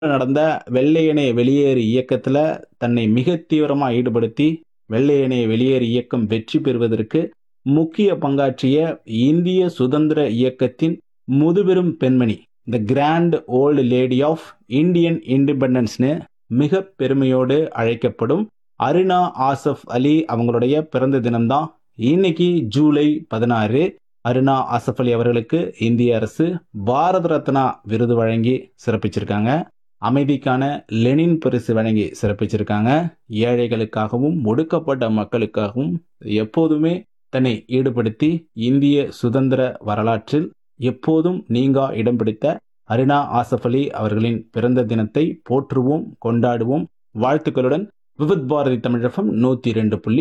நடந்த வெள்ளையனே வெளியேறு இயக்கத்துல தன்னை மிக தீவிரமா ஈடுபடுத்தி வெள்ளையனே வெளியேறு இயக்கம் வெற்றி பெறுவதற்கு முக்கிய பங்காற்றிய இந்திய சுதந்திர இயக்கத்தின் முதுபெரும் பெண்மணி the grand old lady of Indian இண்டிபெண்டன்ஸ்னு மிக பெருமையோடு அழைக்கப்படும் அருணா ஆசஃப் அலி அவங்களுடைய பிறந்த தினம்தான் இன்னைக்கு ஜூலை பதினாறு அருணா ஆசஃப் அலி அவர்களுக்கு இந்திய அரசு பாரத ரத்னா விருது வழங்கி சிறப்பிச்சிருக்காங்க அமைதிக்கான லெனின் பரிசு வழங்கி சிறப்பிச்சிருக்காங்க ஏழைகளுக்காகவும் ஒடுக்கப்பட்ட மக்களுக்காகவும் எப்போதுமே தன்னை ஈடுபடுத்தி இந்திய சுதந்திர வரலாற்றில் எப்போதும் நீங்கா இடம் பிடித்த அருணா ஆசஃப் அலி அவர்களின் பிறந்த தினத்தை போற்றுவோம் கொண்டாடுவோம் வாழ்த்துக்களுடன் விவித் பாரதி தமிழகம் நூத்தி ரெண்டு புள்ளி